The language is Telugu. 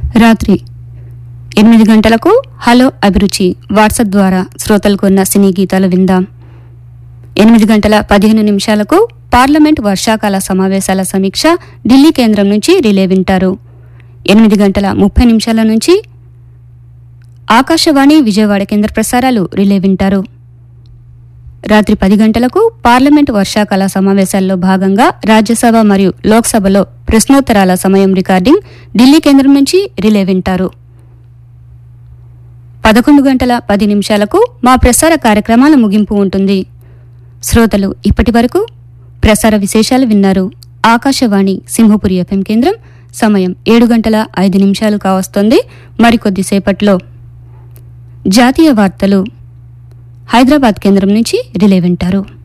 రాత్రి ఎనిమిది గంటలకు హలో అభిరుచి వాట్సాప్ ద్వారా శ్రోతలకు ఉన్న సినీ గీతాలు విందాం ఎనిమిది గంటల పదిహేను నిమిషాలకు పార్లమెంట్ వర్షాకాల సమావేశాల సమీక్ష ఢిల్లీ కేంద్రం నుంచి రిలే వింటారు ఎనిమిది గంటల ముప్పై నిమిషాల నుంచి ఆకాశవాణి విజయవాడ కేంద్ర ప్రసారాలు రిలే వింటారు రాత్రి పది గంటలకు పార్లమెంట్ వర్షాకాల సమావేశాల్లో భాగంగా రాజ్యసభ మరియు లోక్సభలో ప్రశ్నోత్తరాల సమయం రికార్డింగ్ ఢిల్లీ కేంద్రం నుంచి రిలే వింటారు పదకొండు గంటల పది నిమిషాలకు మా ప్రసార కార్యక్రమాల ముగింపు ఉంటుంది శ్రోతలు ఇప్పటి వరకు ప్రసార విశేషాలు విన్నారు ఆకాశవాణి సింహపురి ఎఫ్ఎం కేంద్రం సమయం ఏడు గంటల ఐదు నిమిషాలు కావస్తోంది మరికొద్దిసేపట్లో జాతీయ వార్తలు హైదరాబాద్ కేంద్రం నుంచి రిలే వింటారు